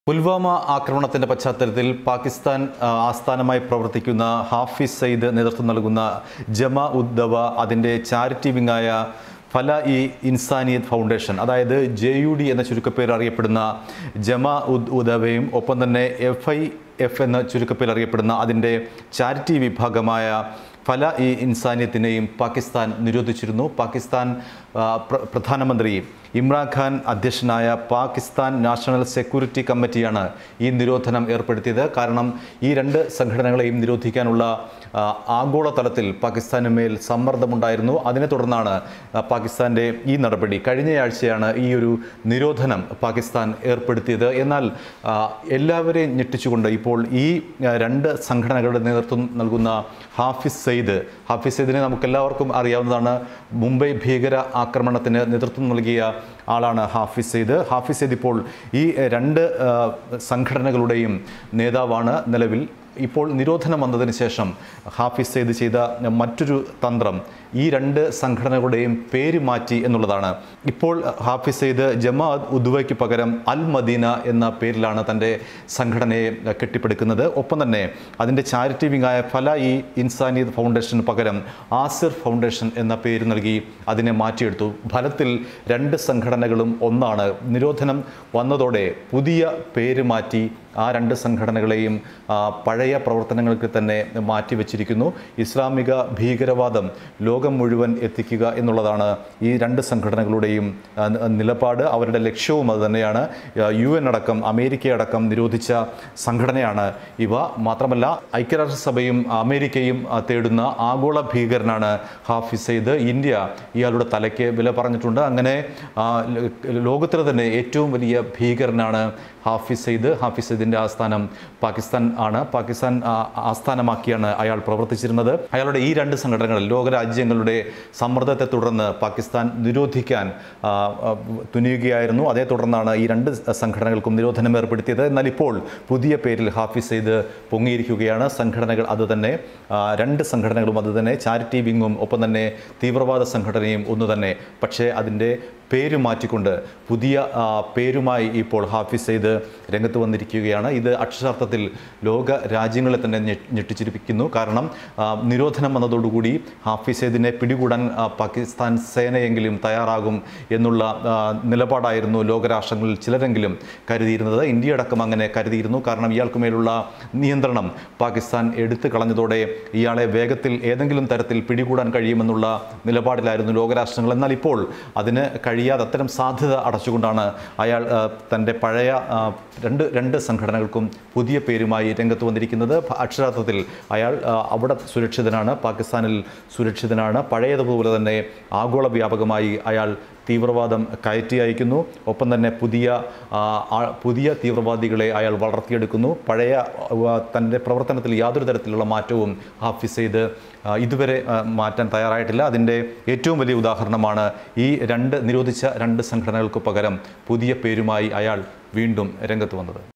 പുൽവാമ ആക്രമണത്തിന്റെ പശ്ചാത്തലത്തിൽ പാകിസ്ഥാൻ ആ, ആസ്ഥാനമായി പ്രവർത്തിക്കുന്ന ഹാഫിസ് സയ്യിദ് നേതൃത്വം നൽകുന്ന ജമാ ഉദ്ദവ അതിൻ്റെ ചാരിറ്റി വിങ്ങായ ഫല ഇ ഇൻസാനിയത്ത് ഫൗണ്ടേഷൻ അതായത് ജെ യു ഡി എന്ന ചുരുക്കപ്പേര് അറിയപ്പെടുന്ന ജമാ ഉദ് ഉദവയും ഒപ്പം തന്നെ എഫ് ഐ എഫ് എന്ന ചുരുക്കപ്പേര് അറിയപ്പെടുന്ന അതിൻ്റെ ചാരിറ്റി വിഭാഗമായ ഫല ഇ ഇൻസാനിയത്തിനെയും പാകിസ്ഥാൻ നിരോധിച്ചിരുന്നു പാകിസ്ഥാൻ ആ, പ്ര- പ്രധാനമന്ത്രി ഇമ്രാൻഖാൻ അധ്യക്ഷനായ പാകിസ്ഥാൻ നാഷണൽ സെക്യൂരിറ്റി കമ്മിറ്റിയാണ് ഈ നിരോധനം ഏർപ്പെടുത്തിയത് കാരണം ഈ രണ്ട് സംഘടനകളെയും നിരോധിക്കാനുള്ള ആ, ആഗോളതലത്തിൽ പാകിസ്ഥാന് മേൽ സമ്മർദ്ദമുണ്ടായിരുന്നു അതിനെ തുടർന്നാണ് ആ, പാകിസ്ഥാൻ്റെ ഈ നടപടി കഴിഞ്ഞയാഴ്ചയാണ് ഈ ഒരു നിരോധനം പാകിസ്ഥാൻ ഏർപ്പെടുത്തിയത് എന്നാൽ ആ, എല്ലാവരെയും ഞെട്ടിച്ചുകൊണ്ട് ഇപ്പോൾ ഈ ആ, രണ്ട് സംഘടനകളുടെ നേതൃത്വം നൽകുന്ന ഹാഫിസ് സെയ്ദ് ഹാഫിസ് സെയ്ദിനെ നമുക്കെല്ലാവർക്കും അറിയാവുന്നതാണ് മുംബൈ ഭീകര ആക്രമണത്തിന് നേതൃത്വം നൽകിയ ആളാണ് ഹാഫിസ് സെയ്ദ് ഹാഫിസ് സെയ്ദ് ഇപ്പോൾ ഈ എഹ്, രണ്ട് ആ, സംഘടനകളുടെയും നേതാവാണ് നിലവിൽ ഇപ്പോൾ നിരോധനം വന്നതിന് ശേഷം ഹാഫിസ് സെയ്ദ് ചെയ്ത മറ്റൊരു തന്ത്രം ഈ രണ്ട് സംഘടനകളുടെയും പേര് മാറ്റി എന്നുള്ളതാണ് ഇപ്പോൾ ഹാഫിസ് സെയ്ദ് ജമാഅത്ത് ഉദ്വയ്ക്ക് പകരം അൽ മദീന എന്ന പേരിലാണ് തൻ്റെ സംഘടനയെ കെട്ടിപ്പടുക്കുന്നത് ഒപ്പം തന്നെ അതിൻ്റെ ചാരിറ്റി വിങ്ങായ ഫല ഇ ഇൻസാനിയത് ഫൗണ്ടേഷന് പകരം ആസിർ ഫൗണ്ടേഷൻ എന്ന പേര് നൽകി അതിനെ മാറ്റിയെടുത്തു ഫലത്തിൽ രണ്ട് സംഘടനകളും ഒന്നാണ് നിരോധനം വന്നതോടെ പുതിയ പേര് മാറ്റി ആ രണ്ട് സംഘടനകളെയും ആ, പഴയ പ്രവർത്തനങ്ങൾക്ക് തന്നെ മാറ്റിവെച്ചിരിക്കുന്നു ഇസ്ലാമിക ഭീകരവാദം ലോകം മുഴുവൻ എത്തിക്കുക എന്നുള്ളതാണ് ഈ രണ്ട് സംഘടനകളുടെയും ആ, ന- നിലപാട് അവരുടെ ലക്ഷ്യവും അത് തന്നെയാണ് യു എൻ അടക്കം അമേരിക്ക അടക്കം നിരോധിച്ച സംഘടനയാണ് ഇവ മാത്രമല്ല ഐക്യരാഷ്ട്രസഭയും അമേരിക്കയും ആ, തേടുന്ന ആഗോള ഭീകരനാണ് ഹാഫിസ് സെയ്ദ് ഇന്ത്യ ഇയാളുടെ തലയ്ക്ക് വില പറഞ്ഞിട്ടുണ്ട് അങ്ങനെ ആ, ല- ലോകത്തിലെ തന്നെ ഏറ്റവും വലിയ ഭീകരനാണ് ഹാഫിസ് സെയ്ദ് ഹാഫിസ് സെയ്ദിൻ്റെ ആസ്ഥാനം പാകിസ്ഥാൻ ആണ് പാകിസ്ഥാൻ ആ, ആസ്ഥാനമാക്കിയാണ് അയാൾ പ്രവർത്തിച്ചിരുന്നത് അയാളുടെ ഈ രണ്ട് സംഘടനകൾ ലോകരാജ്യങ്ങളുടെ സമ്മർദ്ദത്തെ തുടർന്ന് പാകിസ്ഥാൻ നിരോധിക്കാൻ ആ, ആ, തുനിയുകയായിരുന്നു അതേ തുടർന്നാണ് ഈ രണ്ട് സംഘടനകൾക്കും നിരോധനം ഏർപ്പെടുത്തിയത് എന്നാൽ ഇപ്പോൾ പുതിയ പേരിൽ ഹാഫിസ് സെയ്ദ് പൊങ്ങിയിരിക്കുകയാണ് സംഘടനകൾ അത് തന്നെ ആ, രണ്ട് സംഘടനകളും അത് തന്നെ ചാരിറ്റി വിങ്ങും ഒപ്പം തന്നെ തീവ്രവാദ സംഘടനയും ഒന്ന് തന്നെ പക്ഷേ അതിൻ്റെ പേര് മാറ്റിക്കൊണ്ട് പുതിയ ആ, പേരുമായി ഇപ്പോൾ ഹാഫിസ് സെയ്ദ് രംഗത്ത് വന്നിരിക്കുകയാണ് ഇത് അക്ഷരാർത്ഥത്തിൽ ലോക രാജ്യങ്ങളെ തന്നെ ഞെ- ഞെട്ടിച്ചിരിപ്പിക്കുന്നു കാരണം ആ, നിരോധനം വന്നതോടുകൂടി ഹാഫിസ് സെയ്ദിനെ പിടികൂടാൻ ആ, പാകിസ്ഥാൻ സേനയെങ്കിലും തയ്യാറാകും എന്നുള്ള ആ, നിലപാടായിരുന്നു ലോകരാഷ്ട്രങ്ങളിൽ ചിലരെങ്കിലും കരുതിയിരുന്നത് ഇന്ത്യ അടക്കം അങ്ങനെ കരുതിയിരുന്നു കാരണം ഇയാൾക്ക് മേലുള്ള നിയന്ത്രണം പാകിസ്ഥാൻ എടുത്തു കളഞ്ഞതോടെ ഇയാളെ വേഗത്തിൽ ഏതെങ്കിലും തരത്തിൽ പിടികൂടാൻ കഴിയുമെന്നുള്ള നിലപാടിലായിരുന്നു ലോകരാഷ്ട്രങ്ങൾ എന്നാൽ ഇപ്പോൾ അതിന് കഴിയാതെ അത്തരം സാധ്യത അടച്ചുകൊണ്ടാണ് അയാൾ ആ, തൻ്റെ പഴയ ആ, രണ്ട് രണ്ട് സംഘടനകൾക്കും പുതിയ പേരുമായി രംഗത്ത് വന്നിരിക്കുന്നത് ഭ- അക്ഷരാർത്ഥത്തിൽ അയാൾ ആ, അവിടെ സുരക്ഷിതനാണ് പാകിസ്ഥാനിൽ സുരക്ഷിതനാണ് പഴയതുപോലെ തന്നെ ആഗോള വ്യാപകമായി അയാൾ തീവ്രവാദം കയറ്റി അയക്കുന്നു ഒപ്പം തന്നെ പുതിയ ആ, ആ- പുതിയ തീവ്രവാദികളെ അയാൾ വളർത്തിയെടുക്കുന്നു പഴയ ആ, തൻ്റെ പ്രവർത്തനത്തിൽ യാതൊരു തരത്തിലുള്ള മാറ്റവും ഹാഫിസ് ചെയ്ത് ആ, ഇതുവരെ ആ, മാറ്റാൻ തയ്യാറായിട്ടില്ല അതിൻ്റെ ഏറ്റവും വലിയ ഉദാഹരണമാണ് ഈ രണ്ട് നിരോധിച്ച രണ്ട് സംഘടനകൾക്ക് പകരം പുതിയ പേരുമായി അയാൾ വീണ്ടും രംഗത്ത് വന്നത്